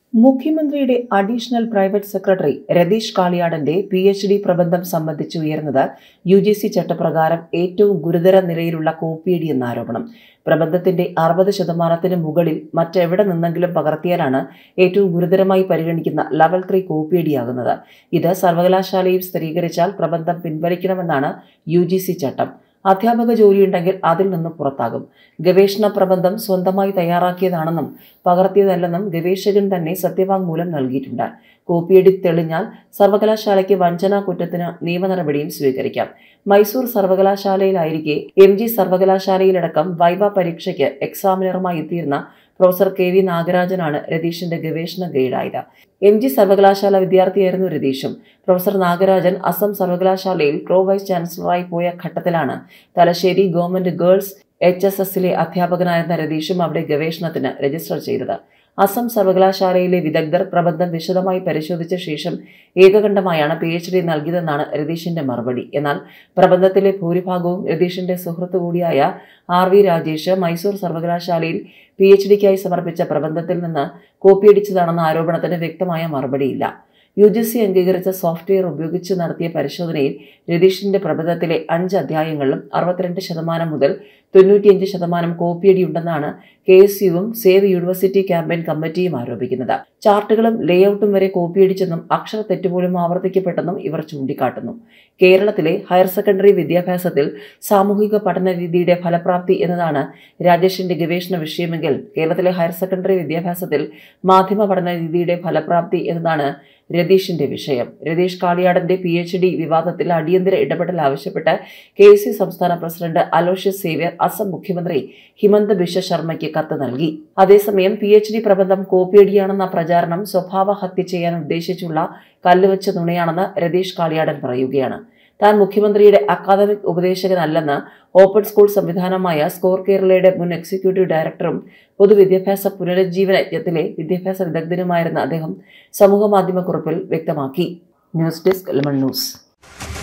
മുഖ്യമന്ത്രിയുടെ additional private secretary Ratheesh കാളിയാടന്റെ P H D പ്രബന്ധം സംബന്ധിച്ച് ഉയർന്നത് യു ജി സി ചട്ടപ്രകാരം ഏറ്റവും ഗുരുതര നിലയിലുള്ള കോപ്പിയടി എന്ന ആരോപണം പ്രബന്ധത്തിന്റെ അറുപത് ശതമാനത്തിന് മുകളിൽ മറ്റെവിടെ നിന്നെങ്കിലും പകർത്തിയാലാണ് ഏറ്റവും ഗുരുതരമായി പരിഗണിക്കുന്ന ലെവൽ ത്രീ കോപ്പിയടിയാകുന്നത് ഇത് സർവകലാശാലയിൽ സ്ഥിരീകരിച്ചാൽ പ്രബന്ധം പിൻവലിക്കണമെന്നാണ് യു ജി സി ചട്ടം അധ്യാപക ജോലിയുണ്ടെങ്കിൽ അതിൽ നിന്ന് പുറത്താകും ഗവേഷണ പ്രബന്ധം സ്വന്തമായി തയ്യാറാക്കിയതാണെന്നും പകർത്തിയതല്ലെന്നും ഗവേഷകൻ തന്നെ സത്യവാങ്മൂലം നൽകിയിട്ടുണ്ട് കോപ്പിയടി തെളിഞ്ഞാൽ സർവകലാശാലയ്ക്ക് വഞ്ചനാ കുറ്റത്തിന് നിയമ നടപടിയും സ്വീകരിക്കാം മൈസൂർ സർവകലാശാലയിലായിരിക്കെ എം ജി സർവകലാശാലയിലടക്കം വൈവ പരീക്ഷയ്ക്ക് എക്സാമിനറുമായി എത്തിയിരുന്ന പ്രൊഫസർ കെ വി നാഗരാജനാണ് രതീഷിന്റെ ഗവേഷണ ഗൈഡായത് എം ജി സർവകലാശാല വിദ്യാർത്ഥിയായിരുന്നു രതീഷും പ്രൊഫസർ നാഗരാജൻ അസം സർവകലാശാലയിൽ പ്രോ വൈസ് ചാൻസലറായി പോയ ഘട്ടത്തിലാണ് Thalassery government girls H S എസിലെ അധ്യാപകനായിരുന്ന രതീഷും അവിടെ ഗവേഷണത്തിന് രജിസ്റ്റർ ചെയ്തത് അസം സർവകലാശാലയിലെ വിദഗ്ധർ പ്രബന്ധം വിശദമായി പരിശോധിച്ച ശേഷം ഏകകണ്ഠമായാണ് പി എച്ച് ഡി നൽകിയതെന്നാണ് രതീഷിന്റെ മറുപടി എന്നാൽ പ്രബന്ധത്തിലെ ഭൂരിഭാഗവും രതീഷിന്റെ സുഹൃത്തു കൂടിയായ ആർ വി രാജേഷ് മൈസൂർ സർവകലാശാലയിൽ പി എച്ച് ഡിക്കായി സമർപ്പിച്ച പ്രബന്ധത്തിൽ നിന്ന് കോപ്പിയടിച്ചതാണെന്ന ആരോപണത്തിന് വ്യക്തമായ മറുപടിയില്ല യു ജി സി അംഗീകരിച്ച സോഫ്റ്റ്വെയർ ഉപയോഗിച്ച് നടത്തിയ പരിശോധനയിൽ രതീഷിന്റെ പ്രബന്ധത്തിലെ അഞ്ച് അധ്യായങ്ങളിലും അറുപത്തിരണ്ട് ശതമാനം മുതൽ തൊണ്ണൂറ്റിയഞ്ച് ശതമാനം കോപ്പിയടിയുണ്ടെന്നാണ് കെ എസ് യുവും സേവ് യൂണിവേഴ്സിറ്റി ക്യാമ്പയിൻ കമ്മിറ്റിയും ആരോപിക്കുന്നത് ചാർട്ടുകളും ലേഔട്ടും വരെ കോപ്പിയടിച്ചെന്നും അക്ഷര തെറ്റുപോലും ആവർത്തിക്കപ്പെട്ടെന്നും ഇവർ ചൂണ്ടിക്കാട്ടുന്നു കേരളത്തിലെ ഹയർ സെക്കൻഡറി വിദ്യാഭ്യാസത്തിൽ സാമൂഹിക പഠന രീതിയുടെ ഫലപ്രാപ്തി എന്നതാണ് രാജേഷിന്റെ ഗവേഷണ വിഷയമെങ്കിൽ കേരളത്തിലെ ഹയർ സെക്കൻഡറി വിദ്യാഭ്യാസത്തിൽ മാധ്യമ പഠന രീതിയുടെ ഫലപ്രാപ്തി എന്നതാണ് രതീഷിന്റെ വിഷയം രതീഷ് കാളിയാടന്റെ പി എച്ച് ഡി വിവാദത്തിൽ അടിയന്തര ഇടപെടൽ ആവശ്യപ്പെട്ട് കെ എസ് സി സംസ്ഥാന പ്രസിഡന്റ് അലോഷ്യസ് സേവ്യർ അസം മുഖ്യമന്ത്രി ഹിമന്ത ബിശ്വ ശർമ്മയ്ക്ക് കത്ത് നൽകി അതേസമയം പി എച്ച് ഡി പ്രബന്ധം കോപ്പിയടിയാണെന്ന പ്രചാരണം സ്വഭാവ ഹത്യ ചെയ്യാൻ ഉദ്ദേശിച്ചുള്ള കല്ലുവച്ച നുണയാണെന്ന് രതീഷ് കാളിയാടൻ പറയുകയാണ് താൻ മുഖ്യമന്ത്രിയുടെ അക്കാദമിക് ഉപദേശകനല്ലെന്ന് ഓപ്പൺ സ്കൂൾ സംവിധാനമായ സ്കോർ കേരളയുടെ മുൻ എക്സിക്യൂട്ടീവ് ഡയറക്ടറും പൊതുവിദ്യാഭ്യാസ പുനരുജ്ജീവന യജ്ഞത്തിലെ വിദ്യാഭ്യാസ വിദഗ്ധനുമായിരുന്ന അദ്ദേഹം സമൂഹമാധ്യമക്കുറിപ്പിൽ വ്യക്തമാക്കി ന്യൂസ് ഡെസ്ക് ലെമൺ ന്യൂസ്